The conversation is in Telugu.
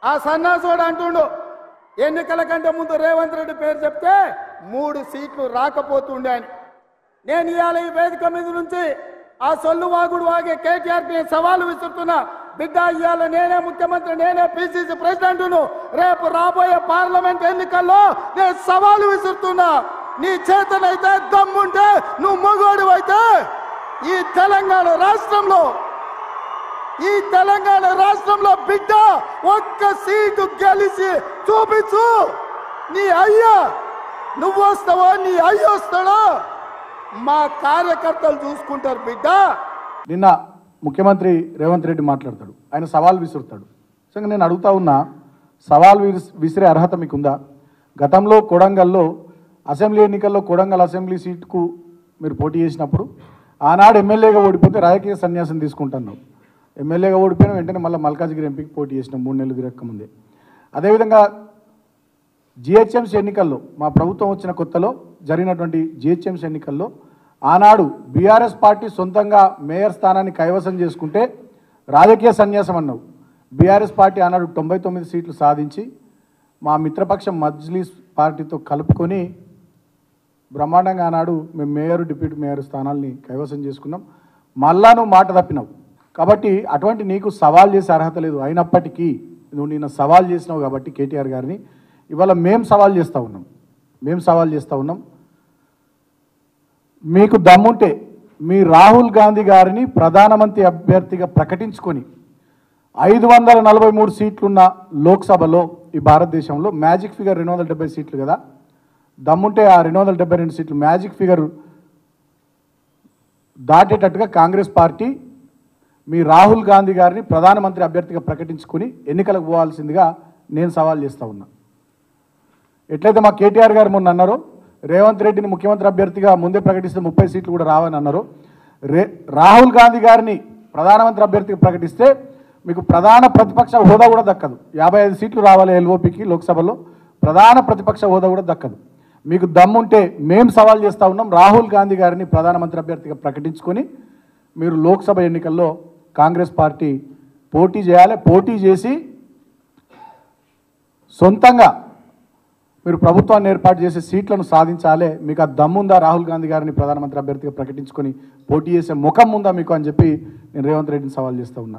ఆ సన్నాసుడు అంటుండు ఎన్నికల కంటే ముందు రేవంత్ రెడ్డి పేరు చెప్తే మూడు సీట్లు రాకపోతుండే అని నేను ఇవాళ ఈ వేదిక మీద నుంచి ఆ సొల్లు వాగుడు వాగే కేటీఆర్ కి సవాలు విసురుతున్నా బిడ్డ ఇవాళ నేనే ముఖ్యమంత్రి నేనే పిసిసి ప్రెసిడెంట్ను రేపు రాబోయే పార్లమెంట్ ఎన్నికల్లో నేను సవాలు విసురుతున్నా నీ చేతనైతే దమ్ముంటే నువ్వు మొగోడు అయితే ఈ తెలంగాణ రాష్ట్రంలో ఈ తెలంగాణ రాష్ట్రంలో బిడ్డ ఒక్క సీటు గెలిచి చూపించు నీ అయ్యా నువ్వు వస్తావా నీ అయ్య వస్తాడా మా కార్యకర్తలు చూసుకుంటారు బిడ్డ నిన్న ముఖ్యమంత్రి రేవంత్ రెడ్డి మాట్లాడతాడు ఆయన సవాల్ విసురుతాడు సో నేను అడుగుతా ఉన్నా సవాల్ విస్- విసిరే అర్హత మీకుందా గతంలో కొడంగల్లో అసెంబ్లీ ఎన్నికల్లో కొడంగల్ అసెంబ్లీ సీటుకు మీరు పోటీ చేసినప్పుడు ఆనాడు ఎమ్మెల్యేగా ఓడిపోతే రాజకీయ సన్యాసం తీసుకుంటున్నావు ఎమ్మెల్యేగా ఓడిపోయిన వెంటనే మళ్ళీ మల్కాజ్గిరి ఎంపీకి పోటీ చేసిన మూడు నెలలు తిరగకముందే అదేవిధంగా జిహెచ్ఎంసీ ఎన్నికల్లో మా ప్రభుత్వం వచ్చిన కొత్తలో జరిగినటువంటి జిహెచ్ఎంసీ ఎన్నికల్లో ఆనాడు బీఆర్ఎస్ పార్టీ సొంతంగా మేయర్ స్థానాన్ని కైవసం చేసుకుంటే రాజకీయ సన్యాసం అన్నావు బీఆర్ఎస్ పార్టీ ఆనాడు తొంభై తొమ్మిది సీట్లు సాధించి మా మిత్రపక్షం మజ్లీస్ పార్టీతో కలుపుకొని బ్రహ్మాండంగా ఆనాడు మేము మేయర్ డిప్యూటీ మేయర్ స్థానాల్ని కైవసం చేసుకున్నాం మళ్ళా నువ్వు మాట తప్పినావు కాబట్టి అటువంటి నీకు సవాల్ చేసే అర్హత లేదు అయినప్పటికీ నువ్వు నిన్న సవాల్ చేసినావు కాబట్టి కేటీఆర్ గారిని ఇవాళ మేం సవాల్ చేస్తూ ఉన్నాం మేం సవాల్ చేస్తూ ఉన్నాం మీకు దమ్ముంటే మీ రాహుల్ గాంధీ గారిని ప్రధానమంత్రి అభ్యర్థిగా ప్రకటించుకొని ఐదు వందల నలభై మూడు సీట్లున్న లోక్సభలో ఈ భారతదేశంలో మ్యాజిక్ ఫిగర్ రెండు వందల డెబ్బై సీట్లు కదా దమ్ముంటే ఆ రెండు వందల డెబ్బై రెండు సీట్లు మ్యాజిక్ ఫిగర్ దాటేటట్టుగా కాంగ్రెస్ పార్టీ మీ రాహుల్ గాంధీ గారిని ప్రధానమంత్రి అభ్యర్థిగా ప్రకటించుకుని ఎన్నికలకు పోవాల్సిందిగా నేను సవాల్ చేస్తా ఉన్నా ఎట్లయితే మా కేటీఆర్ గారు మొన్న అన్నారో రేవంత్ రెడ్డిని ముఖ్యమంత్రి అభ్యర్థిగా ముందే ప్రకటిస్తే ముప్పై సీట్లు కూడా రావని అన్నారు రే రాహుల్ గాంధీ గారిని ప్రధానమంత్రి అభ్యర్థిగా ప్రకటిస్తే మీకు ప్రధాన ప్రతిపక్ష హోదా కూడా దక్కదు యాభై ఐదు సీట్లు రావాలి ఎల్ఓపికి లోక్సభలో ప్రధాన ప్రతిపక్ష హోదా కూడా దక్కదు మీకు దమ్ముంటే మేం సవాల్ చేస్తా ఉన్నాం రాహుల్ గాంధీ గారిని ప్రధానమంత్రి అభ్యర్థిగా ప్రకటించుకొని మీరు లోక్సభ ఎన్నికల్లో కాంగ్రెస్ పార్టీ పోటీ చేయాలి పోటీ చేసి సొంతంగా మీరు ప్రభుత్వాన్ని ఏర్పాటు చేసే సీట్లను సాధించాలి మీకు ఆ దమ్ముందా రాహుల్ గాంధీ గారిని ప్రధానమంత్రి అభ్యర్థిగా ప్రకటించుకొని పోటీ చేసే ముఖం ఉందా మీకు అని చెప్పి నేను రేవంత్ రెడ్డిని సవాల్ చేస్తూ ఉన్నా